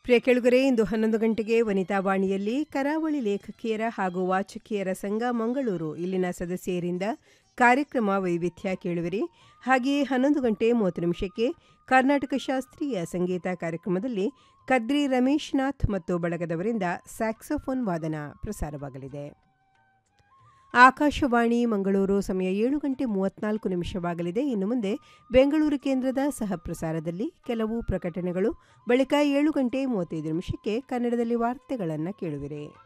ಪ್ರಿಯ ಕೆಳುಗರೆ ಇಂದು ಹನ್ನೊಂದು ಗಂಟೆಗೆ ವನಿತಾ ವಾಣಿಯಲ್ಲಿ ಕರಾವಳಿ ಲೇಖಕಿಯರ ಹಾಗೂ ವಾಚಕಿಯರ ಸಂಘ ಮಂಗಳೂರು ಇಲ್ಲಿನ ಸದಸ್ಯರಿಂದ ಕಾರ್ಯಕ್ರಮ ವೈವಿಧ್ಯ ಕೇಳುವಿರಿ ಹಾಗೆಯೇ ಹನ್ನೊಂದು ಗಂಟೆ ಮೂವತ್ತು ನಿಮಿಷಕ್ಕೆ ಕರ್ನಾಟಕ ಶಾಸ್ತ್ರೀಯ ಸಂಗೀತ ಕಾರ್ಯಕ್ರಮದಲ್ಲಿ ಕದ್ರಿ ರಮೇಶ್ ನಾಥ್ ಮತ್ತು ಬಳಗದವರಿಂದ ಸ್ಯಾಕ್ಸೋಫೋನ್ ವಾದನ ಪ್ರಸಾರವಾಗಲಿದೆ ಆಕಾಶವಾಣಿ ಮಂಗಳೂರು ಸಮಯ ಏಳು ಗಂಟೆ ಮೂವತ್ನಾಲ್ಕು ನಿಮಿಷವಾಗಲಿದೆ ಇನ್ನು ಮುಂದೆ ಬೆಂಗಳೂರು ಕೇಂದ್ರದ ಸಹ ಪ್ರಸಾರದಲ್ಲಿ ಕೆಲವು ಪ್ರಕಟಣೆಗಳು ಬಳಿಕ ಏಳು ಗಂಟೆ ಮೂವತ್ತೈದು ನಿಮಿಷಕ್ಕೆ ಕನ್ನಡದಲ್ಲಿ ವಾರ್ತೆಗಳನ್ನು ಕೇಳುವಿರಿ